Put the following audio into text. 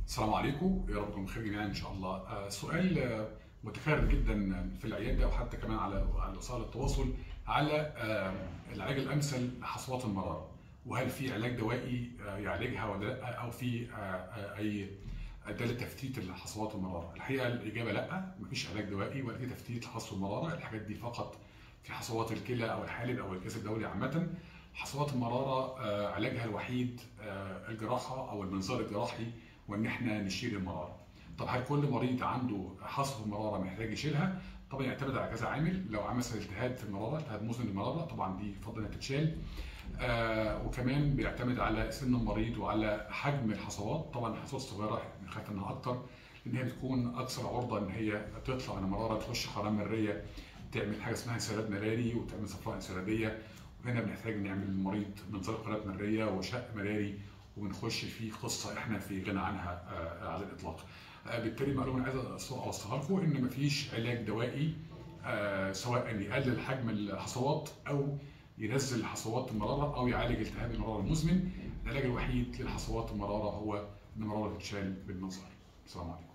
السلام عليكم يا رب تكونوا بخير جميعا ان شاء الله آه، سؤال آه، متكرر جدا في العياده وحتى كمان على على وسائل التواصل على آه، العلاج الامثل لحصوات المراره وهل في علاج دوائي آه، يعالجها ولا لا او في آه، آه، اي اداه لتفتيت لحصوات المراره الحقيقه الاجابه لا مفيش علاج دوائي ولا في تفتيت لحصوه المراره الحاجات دي فقط في حصوات الكلى او الحالب او الجهاز الدولي عامه حصوات المراره آه، علاجها الوحيد آه، الجراحه او المنظار الجراحي وان احنا نشيل المراره. طب هل كل مريض عنده حصوه مراره محتاج يشيلها؟ طبعا يعتمد على كذا عامل لو عمل مثلا التهاب في المراره التهاب مزمن للمراره طبعا دي يفضل انها تتشال. آه وكمان بيعتمد على سن المريض وعلى حجم الحصوات طبعا الحصوات الصغيره نخاف انها اكتر لان هي بتكون اكثر عرضه ان هي تطلع من المراره تخش قناه مريه تعمل حاجه اسمها انسداد مراري وتعمل صفراء انسداديه وهنا بنحتاج نعمل للمريض منظار قناه مريه وشق مراري وبنخش في قصه احنا في غنى عنها آه، على الاطلاق. آه، بالتالي المعلومه اللي عايز اوصلها لكم ان مفيش علاج دوائي آه، سواء يقلل حجم الحصوات او ينزل حصوات المراره او يعالج التهاب المراره المزمن. العلاج الوحيد للحصوات المراره هو ان المراره تتشال بالمنظار. السلام عليكم.